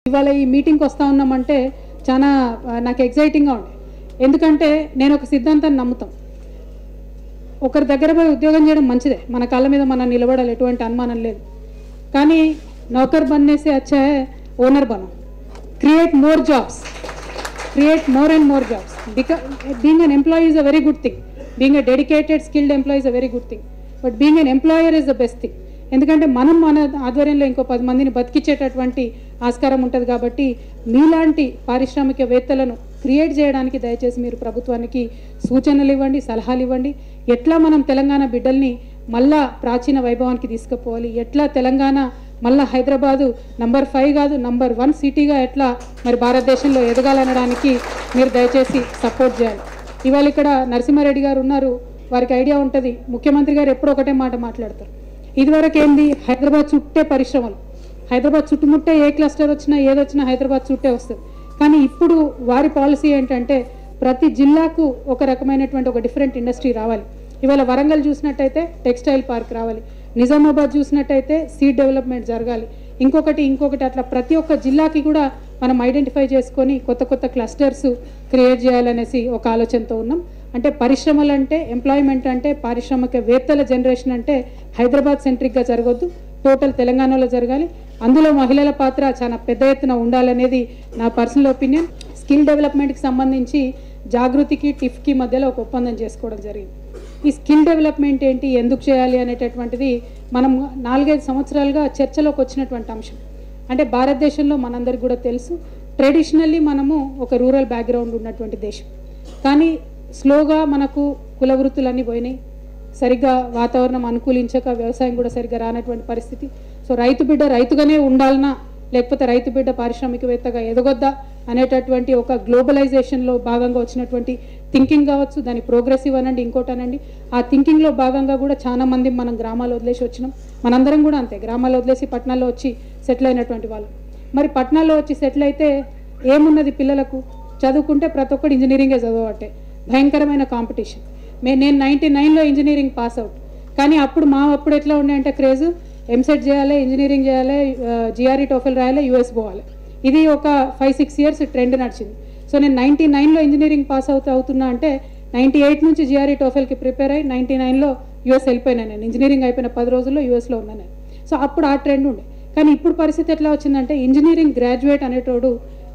ఇవాళ ఈ మీటింగ్కి వస్తా ఉన్నామంటే చాలా ఆ, నాకు ఎగ్జైటింగ్గా ఉండే ఎందుకంటే నేను ఒక సిద్ధాంతాన్ని నమ్ముతాం ఒకరి దగ్గర పోయి ఉద్యోగం చేయడం మంచిదే మన కాళ్ళ మీద మనం నిలబడాలి ఎటువంటి అనుమానం లేదు కానీ నౌకర్ బన్నేసే అచ్చా హై ఓనర్ బనో create more jobs create more and more jobs. Because being an employee is a very good thing. Being a dedicated, skilled employee is a very good thing. But being an employer is the best thing. ఎందుకంటే మనం మన ఆధ్వర్యంలో ఇంకో పది మందిని బతికించేటటువంటి ఆస్కారం ఉంటుంది కాబట్టి మీలాంటి పారిశ్రామికవేత్తలను క్రియేట్ చేయడానికి దయచేసి మీరు ప్రభుత్వానికి సూచనలు ఇవ్వండి సలహాలు ఇవ్వండి ఎట్లా మనం తెలంగాణ బిడ్డల్ని మళ్ళా ప్రాచీన వైభవానికి తీసుకుపోవాలి ఎట్లా తెలంగాణ మళ్ళా హైదరాబాదు నంబర్ ఫైవ్ కాదు నంబర్ వన్ సిటీగా ఎట్లా మరి భారతదేశంలో ఎదగాలనడానికి మీరు దయచేసి సపోర్ట్ చేయాలి ఇవాళ ఇక్కడ నరసింహారెడ్డి గారు ఉన్నారు వారికి ఐడియా ఉంటుంది ముఖ్యమంత్రి గారు ఎప్పుడూ ఒకటే మాట మాట్లాడతారు ఇదివరకు ఏంది హైదరాబాద్ చుట్టే పరిశ్రమలు హైదరాబాద్ చుట్టుముట్టే ఏ క్లస్టర్ వచ్చినా ఏదొచ్చినా హైదరాబాద్ చుట్టే వస్తుంది కానీ ఇప్పుడు వారి పాలసీ ఏంటంటే ప్రతి జిల్లాకు ఒక రకమైనటువంటి ఒక డిఫరెంట్ ఇండస్ట్రీ రావాలి ఇవాళ వరంగల్ చూసినట్టయితే టెక్స్టైల్ పార్క్ రావాలి నిజామాబాద్ చూసినట్టయితే సీడ్ డెవలప్మెంట్ జరగాలి ఇంకొకటి ఇంకొకటి అట్లా ప్రతి ఒక్క జిల్లాకి కూడా మనం ఐడెంటిఫై చేసుకొని కొత్త కొత్త క్లస్టర్స్ క్రియేట్ చేయాలనేసి ఒక ఆలోచనతో ఉన్నాం అంటే పరిశ్రమలు అంటే ఎంప్లాయ్మెంట్ అంటే పారిశ్రామికవేత్తల జనరేషన్ అంటే హైదరాబాద్ సెంట్రిక్గా జరగొద్దు టోటల్ తెలంగాణలో జరగాలి అందులో మహిళల పాత్ర చాలా పెద్ద ఎత్తున ఉండాలనేది నా పర్సనల్ ఒపీనియన్ స్కిల్ డెవలప్మెంట్కి సంబంధించి జాగృతికి టిఫ్కి మధ్యలో ఒక ఒప్పందం చేసుకోవడం జరిగింది ఈ స్కిల్ డెవలప్మెంట్ ఏంటి ఎందుకు చేయాలి అనేటటువంటిది మనం నాలుగైదు సంవత్సరాలుగా చర్చలోకి వచ్చినటువంటి అంశం అంటే భారతదేశంలో మనందరికి కూడా తెలుసు ట్రెడిషనల్లీ మనము ఒక రూరల్ బ్యాక్గ్రౌండ్ ఉన్నటువంటి దేశం కానీ స్లోగా మనకు కుల వృత్తులన్నీ పోయినాయి సరిగ్గా వాతావరణం అనుకూలించక వ్యవసాయం కూడా సరిగ్గా రానటువంటి పరిస్థితి సో రైతు బిడ్డ రైతుగానే ఉండాలనా లేకపోతే రైతు బిడ్డ పారిశ్రామికవేత్తగా ఎదగొద్దా అనేటటువంటి ఒక గ్లోబలైజేషన్లో భాగంగా వచ్చినటువంటి థింకింగ్ కావచ్చు దాని ప్రోగ్రెసివ్ అనండి ఇంకోటి అనండి ఆ థింకింగ్లో భాగంగా కూడా చాలా మంది మనం గ్రామాలు వదిలేసి వచ్చినాం మనందరం కూడా అంతే గ్రామాలు వదిలేసి పట్టణాల్లో వచ్చి సెటిల్ అయినటువంటి వాళ్ళు మరి పట్టణాల్లో వచ్చి సెటిల్ అయితే ఏమున్నది పిల్లలకు చదువుకుంటే ప్రతి ఒక్కటి ఇంజనీరింగే చదవబట్టే భయంకరమైన కాంపిటీషన్ మే నేను నైంటీ నైన్లో ఇంజనీరింగ్ పాస్ అవుట్ కానీ అప్పుడు మా అప్పుడు ఎట్లా ఉండే అంటే క్రేజ్ ఎంసెట్ చేయాలి ఇంజనీరింగ్ చేయాలి జిఆర్ఈ టోఫెల్ రాయాలి యూఎస్ పోవాలి ఇది ఒక ఫైవ్ సిక్స్ ఇయర్స్ ట్రెండ్ నడిచింది సో నేను నైంటీ నైన్లో ఇంజనీరింగ్ పాస్ అవుతూ అవుతున్నా అంటే నైంటీ ఎయిట్ నుంచి జిఆర్ఈ టోఫెల్కి ప్రిపేర్ అయ్యి నైంటీ నైన్లో యూఎస్ వెళ్ళిపోయినా నేను ఇంజనీరింగ్ అయిపోయిన పది రోజుల్లో యూఎస్లో ఉన్నాను నేను సో అప్పుడు ఆ ట్రెండ్ ఉండే కానీ ఇప్పుడు పరిస్థితి ఎట్లా వచ్చిందంటే ఇంజనీరింగ్ గ్రాడ్యుయేట్ అనేటోడు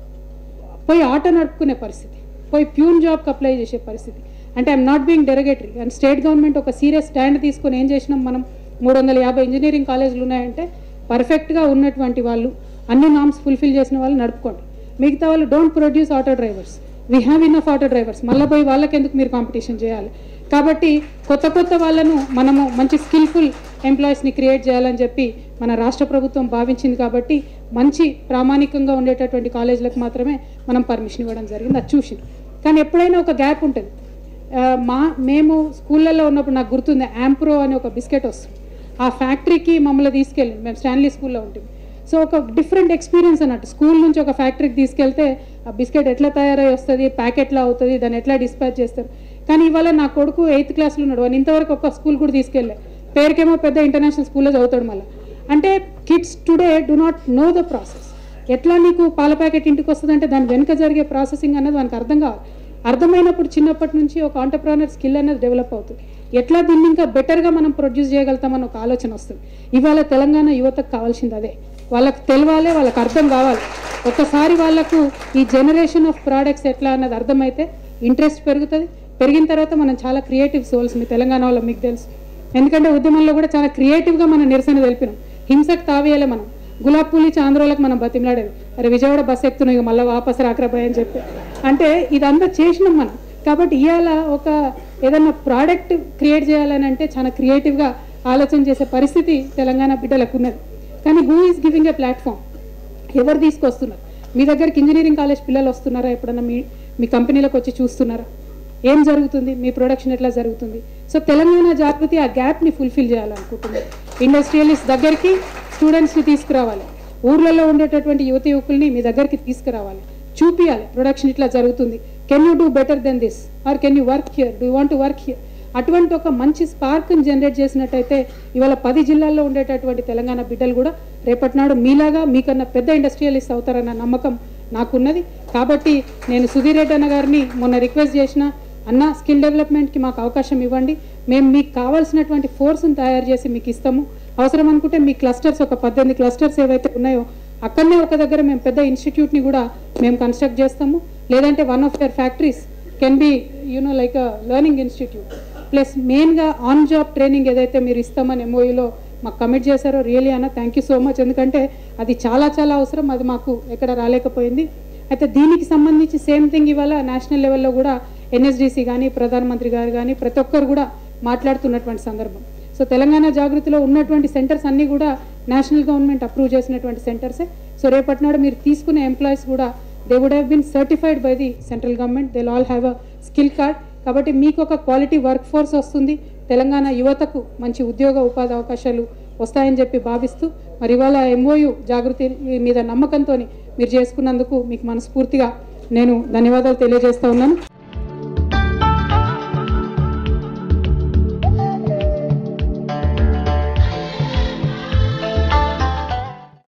పోయి ఆటో నడుపుకునే పరిస్థితి పోయి ప్యూన్ జాబ్కి అప్లై చేసే పరిస్థితి అంటే I'm not being derogatory and state government ఒక సీరియస్ స్టాండ్ తీసుకొని ఏం చేసినాం మనం మూడు వందల యాభై ఇంజనీరింగ్ కాలేజీలు ఉన్నాయంటే పర్ఫెక్ట్గా ఉన్నటువంటి వాళ్ళు అన్ని నామ్స్ ఫుల్ఫిల్ చేసిన వాళ్ళు నడుపుకోండి మిగతా వాళ్ళు don't produce auto drivers we have enough auto drivers మళ్ళీ పోయి వాళ్ళకి ఎందుకు మీరు కాంపిటీషన్ చేయాలి కాబట్టి కొత్త కొత్త వాళ్ళను మనము మంచి స్కిల్ఫుల్ ఎంప్లాయీస్ని క్రియేట్ చేయాలని చెప్పి మన రాష్ట్ర ప్రభుత్వం భావించింది కాబట్టి మంచి ప్రామాణికంగా ఉండేటటువంటి కాలేజీలకు మాత్రమే మనం పర్మిషన్ ఇవ్వడం జరిగింది అది చూసి కానీ ఎప్పుడైనా ఒక గ్యాప్ ఉంటుంది ఆ, మా మేము స్కూళ్ళల్లో ఉన్నప్పుడు నాకు గుర్తుంది యాంప్రో అనే ఒక బిస్కెట్ వస్తుంది ఆ ఫ్యాక్టరీకి మమ్మల్ని తీసుకెళ్ళింది మేము స్టాన్లీ స్కూల్లో ఉంటుంది సో ఒక డిఫరెంట్ ఎక్స్పీరియన్స్ అన్నట్టు స్కూల్ నుంచి ఒక ఫ్యాక్టరీకి తీసుకెళ్తే ఆ బిస్కెట్ ఎట్లా తయారై వస్తుంది ప్యాకెట్లా అవుతుంది దాన్ని ఎట్లా డిస్పాచ్ చేస్తారు కానీ ఇవాళ నా కొడుకు ఎయిత్ క్లాస్లో ఉన్నాడు వాడు ఇంతవరకు ఒక స్కూల్ కూడా తీసుకెళ్ళే పేరుకేమో పెద్ద ఇంటర్నేషనల్ స్కూల్లో చదువుతాడు మళ్ళీ అంటే kids today do not know the process ఎట్లా నీకు పాల ప్యాకెట్ ఇంటికి వస్తుందంటే దాని వెనుక జరిగే ప్రాసెసింగ్ అనేది మనకు అర్థం కావాలి అర్థమైనప్పుడు చిన్నప్పటి నుంచి ఒక ఆంటర్ప్రనర్ స్కిల్ అనేది డెవలప్ అవుతుంది ఎట్లా దీన్ని ఇంకా బెటర్గా మనం ప్రొడ్యూస్ చేయగలుగుతామని ఒక ఆలోచన వస్తుంది ఇవాళ తెలంగాణ యువతకు కావాల్సింది అదే వాళ్ళకి తెలవాలి వాళ్ళకి అర్థం కావాలి ఒక్కసారి వాళ్ళకు ఈ జనరేషన్ ఆఫ్ ప్రోడక్ట్స్ ఎట్లా అన్నది అర్థమైతే ఇంట్రెస్ట్ పెరుగుతుంది పెరిగిన తర్వాత మనం చాలా క్రియేటివ్ సోల్స్ మీ తెలంగాణ వాళ్ళు మీకు తెలుసు ఎందుకంటే ఉద్యమంలో కూడా చాలా క్రియేటివ్గా మనం నిరసన తెలిపినాం హింసకు తావేయాలి మనం గులాబ్ పూలు ఇచ్చి ఆంధ్రోలకు మనం బతిమలాడేది అరే విజయవాడ బస్ ఎక్కుతున్నాం ఇక మళ్ళీ వాపస్ రాకరాబాయ్ అని చెప్పి అంటే ఇదంతా చేసినాం మనం కాబట్టి ఇవాళ ఒక ఏదన్నా ప్రోడక్ట్ క్రియేట్ చేయాలని అంటే చాలా క్రియేటివ్గా ఆలోచన చేసే పరిస్థితి తెలంగాణ బిడ్డలకు ఉన్నది కానీ who is giving a platform ఎవరు తీసుకొస్తున్నారు మీ దగ్గరికి ఇంజనీరింగ్ కాలేజ్ పిల్లలు వస్తున్నారా ఎప్పుడన్నా మీ మీ కంపెనీలకు వచ్చి చూస్తున్నారా ఏం జరుగుతుంది మీ ప్రొడక్షన్ ఎట్లా జరుగుతుంది సో తెలంగాణ జాగృతి ఆ గ్యాప్ని ఫుల్ఫిల్ చేయాలనుకుంటున్నారు ఇండస్ట్రియలిస్ట్ దగ్గరికి స్టూడెంట్స్ని తీసుకురావాలి ఊర్లలో ఉండేటటువంటి యువతి యువకుల్ని మీ దగ్గరికి తీసుకురావాలి చూపియాలి ప్రొడక్షన్ ఇట్లా జరుగుతుంది can you do better then this or can you work here do want to work here అటువంటి ఒక మంచి స్పార్క్ని జనరేట్ చేసినట్టయితే ఇవాళ పది జిల్లాల్లో ఉండేటటువంటి తెలంగాణ బిడ్డలు కూడా రేపటి నాడు మీలాగా మీకన్నా పెద్ద ఇండస్ట్రియలిస్ట్ అవుతారన్న నమ్మకం నాకున్నది కాబట్టి నేను సుధీర్ రెడ్డి అన్న గారిని మొన్న రిక్వెస్ట్ చేసిన అన్న స్కిల్ డెవలప్మెంట్కి మాకు అవకాశం ఇవ్వండి మేము మీకు కావాల్సినటువంటి ఫోర్స్ని తయారు చేసి మీకు ఇస్తాము అవసరం అనుకుంటే మీ క్లస్టర్స్ ఒక పద్దెనిమిది క్లస్టర్స్ ఏవైతే ఉన్నాయో అక్కడనే ఒక దగ్గర మేము పెద్ద ఇన్స్టిట్యూట్ని కూడా మేము కన్స్ట్రక్ట్ చేస్తాము లేదంటే one of their factories can be you know like a learning institute plus మెయిన్గా ఆన్ జాబ్ ట్రైనింగ్ ఏదైతే మీరు ఇస్తామని ఎంఓయూలో మాకు కమిట్ చేశారో రియలీ అన్న థ్యాంక్ యూ సో మచ్ ఎందుకంటే అది చాలా చాలా అవసరం అది మాకు ఎక్కడ రాలేకపోయింది అయితే దీనికి సంబంధించి సేమ్ థింగ్ ఇవాళ నేషనల్ లెవెల్లో కూడా ఎన్ఎస్డిసి కానీ ప్రధానమంత్రి గారు కానీ ప్రతి ఒక్కరు కూడా మాట్లాడుతున్నటువంటి సందర్భం సో తెలంగాణ జాగృతిలో ఉన్నటువంటి సెంటర్స్ అన్నీ కూడా నేషనల్ గవర్నమెంట్ అప్రూవ్ చేసినటువంటి సెంటర్సే సో రేపటి నాడు మీరు తీసుకునే ఎంప్లాయీస్ కూడా they would have been certified by the central government they all have a skill card కాబట్టి మీకు ఒక క్వాలిటీ వర్క్ ఫోర్స్ వస్తుంది తెలంగాణ యువతకు మంచి ఉద్యోగ ఉపాధి అవకాశాలు వస్తాయని చెప్పి భావిస్తూ మరి ఇవాళ ఎంఓయు జాగృతి మీద నమ్మకంతో మీరు చేసుకున్నందుకు మీకు మనస్ఫూర్తిగా నేను ధన్యవాదాలు తెలియజేస్తా ఉన్నాను